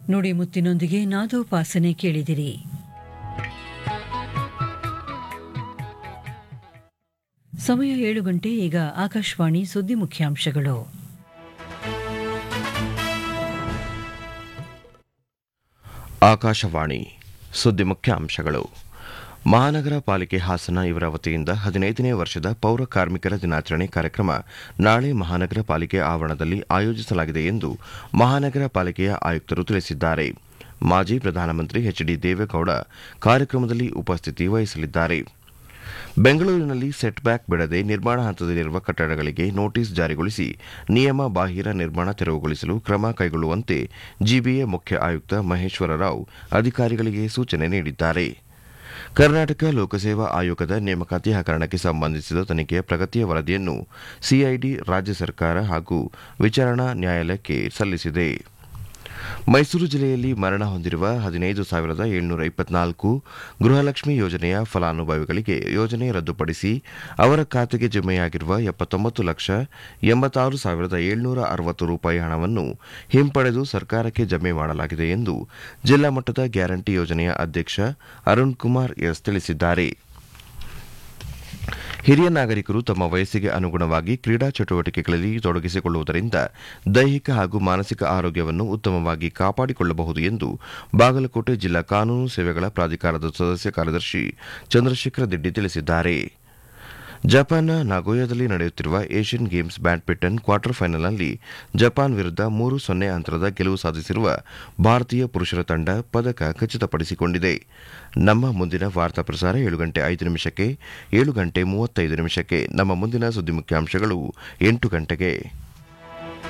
ನುಡಿ ಮುತ್ತಿನೊಂದಿಗೆ ನಾದೋಪಾಸನೆ ಕೇಳಿದಿರಿ ಸಮಯ ಏಳು ಗಂಟೆ ಈಗ ಆಕಾಶವಾಣಿ ಸುದ್ದಿ ಮುಖ್ಯಾಂಶಗಳು ಆಕಾಶವಾಣಿ ಸುದ್ದಿ ಮುಖ್ಯಾಂಶಗಳು ಮಹಾನಗರ ಪಾಲಿಕೆ ಹಾಸನ ಇವರ ವತಿಯಿಂದ ಹದಿನೈದನೇ ವರ್ಷದ ಪೌರ ಕಾರ್ಮಿಕರ ದಿನಾಚರಣೆ ಕಾರ್ಯಕ್ರಮ ನಾಳೆ ಮಹಾನಗರ ಪಾಲಿಕೆ ಆವರಣದಲ್ಲಿ ಆಯೋಜಿಸಲಾಗಿದೆ ಎಂದು ಮಹಾನಗರ ಪಾಲಿಕೆಯ ಆಯುಕ್ತರು ತಿಳಿಸಿದ್ದಾರೆ ಮಾಜಿ ಪ್ರಧಾನಮಂತ್ರಿ ಎಚ್ ಡಿ ದೇವೇಗೌಡ ಕಾರ್ಯಕ್ರಮದಲ್ಲಿ ಉಪಸ್ಥಿತಿ ವಹಿಸಲಿದ್ದಾರೆ ಬೆಂಗಳೂರಿನಲ್ಲಿ ಸೆಟ್ ಬ್ಯಾಕ್ ಬಿಡದೆ ನಿರ್ಮಾಣ ಹಂತದಲ್ಲಿರುವ ಕಟ್ಟಡಗಳಿಗೆ ನೋಟಿಸ್ ಜಾರಿಗೊಳಿಸಿ ನಿಯಮ ಬಾಹಿರ ನಿರ್ಮಾಣ ತೆರವುಗೊಳಿಸಲು ಕ್ರಮ ಕೈಗೊಳ್ಳುವಂತೆ ಜಿಬಿಎ ಮುಖ್ಯ ಆಯುಕ್ತ ಮಹೇಶ್ವರ ರಾವ್ ಅಧಿಕಾರಿಗಳಿಗೆ ಸೂಚನೆ ನೀಡಿದ್ದಾರೆ ಕರ್ನಾಟಕ ಲೋಕಸೇವಾ ಆಯೋಗದ ನೇಮಕಾತಿ ಹಗರಣಕ್ಕೆ ಸಂಬಂಧಿಸಿದ ತನಿಖೆಯ ಪ್ರಗತಿಯ ವರದಿಯನ್ನು ಸಿಐಡಿ ರಾಜ್ಯ ಸರ್ಕಾರ ಹಾಗೂ ವಿಚಾರಣಾ ನ್ಯಾಯಾಲಯಕ್ಕೆ ಸಲ್ಲಿಸಿದೆ ಮೈಸೂರು ಜಿಲ್ಲೆಯಲ್ಲಿ ಮರಣ ಹೊಂದಿರುವ ಹದಿನೈದು ಸಾವಿರದ ಏಳ್ನೂರ ಇಪ್ಪತ್ನಾಲ್ಕು ಗೃಹಲಕ್ಷ್ಮಿ ಯೋಜನೆಯ ಫಲಾನುಭವಿಗಳಿಗೆ ಯೋಜನೆ ರದ್ದುಪಡಿಸಿ ಅವರ ಖಾತೆಗೆ ಜಮೆಯಾಗಿರುವ ಎಪ್ಪತ್ತೊಂಬತ್ತು ಲಕ್ಷ ಎಂಬತ್ತಾರು ಸಾವಿರದ ಏಳ್ನೂರ ಅರವತ್ತು ರೂಪಾಯಿ ಹಣವನ್ನು ಹಿಂಪಡೆದು ಸರ್ಕಾರಕ್ಕೆ ಜಮೆ ಮಾಡಲಾಗಿದೆ ಎಂದು ಜಿಲ್ಲಾ ಮಟ್ಟದ ಗ್ಯಾರಂಟಿ ಯೋಜನೆಯ ಅಧ್ಯಕ್ಷ ಅರುಣ್ ಕುಮಾರ್ ಎಸ್ ತಿಳಿಸಿದ್ದಾರೆ ಹಿರಿಯ ನಾಗರಿಕರು ತಮ್ಮ ವಯಸ್ಸಿಗೆ ಅನುಗುಣವಾಗಿ ಕ್ರೀಡಾ ಚಟುವಟಿಕೆಗಳಲ್ಲಿ ತೊಡಗಿಸಿಕೊಳ್ಳುವುದರಿಂದ ದೈಹಿಕ ಹಾಗೂ ಮಾನಸಿಕ ಆರೋಗ್ಯವನ್ನು ಉತ್ತಮವಾಗಿ ಕಾಪಾಡಿಕೊಳ್ಳಬಹುದು ಎಂದು ಬಾಗಲಕೋಟೆ ಜಿಲ್ಲಾ ಕಾನೂನು ಸೇವೆಗಳ ಪ್ರಾಧಿಕಾರದ ಸದಸ್ಯ ಕಾರ್ಯದರ್ಶಿ ಚಂದ್ರಶೇಖರ ದಿಡ್ಡಿ ತಿಳಿಸಿದ್ದಾರೆ ಜಪಾನ್ನ ನಾಗೋಯಾದಲ್ಲಿ ನಡೆಯುತ್ತಿರುವ ಏಷ್ಯನ್ ಗೇಮ್ಸ್ ಬ್ಯಾಡ್ಮಿಂಟನ್ ಕ್ವಾರ್ಟರ್ ಫೈನಲ್ನಲ್ಲಿ ಜಪಾನ್ ವಿರುದ್ಧ ಮೂರು ಸೊನ್ನೆ ಅಂತರದ ಗೆಲುವು ಸಾಧಿಸಿರುವ ಭಾರತೀಯ ಪುರುಷರ ತಂಡ ಪದಕ ಖಚಿತಪಡಿಸಿಕೊಂಡಿದೆ ನಮ್ಮ ಮುಂದಿನ ವಾರ್ತಾ ಪ್ರಸಾರ ಏಳು ಗಂಟೆ ಐದು ನಿಮಿಷಕ್ಕೆ ಏಳು ಗಂಟೆ ಮೂವತ್ತೈದು ನಿಮಿಷಕ್ಕೆ ನಮ್ಮ ಮುಂದಿನ ಸುದ್ದಿ ಮುಖ್ಯಾಂಶಗಳು ಎಂಟು ಗಂಟೆಗೆ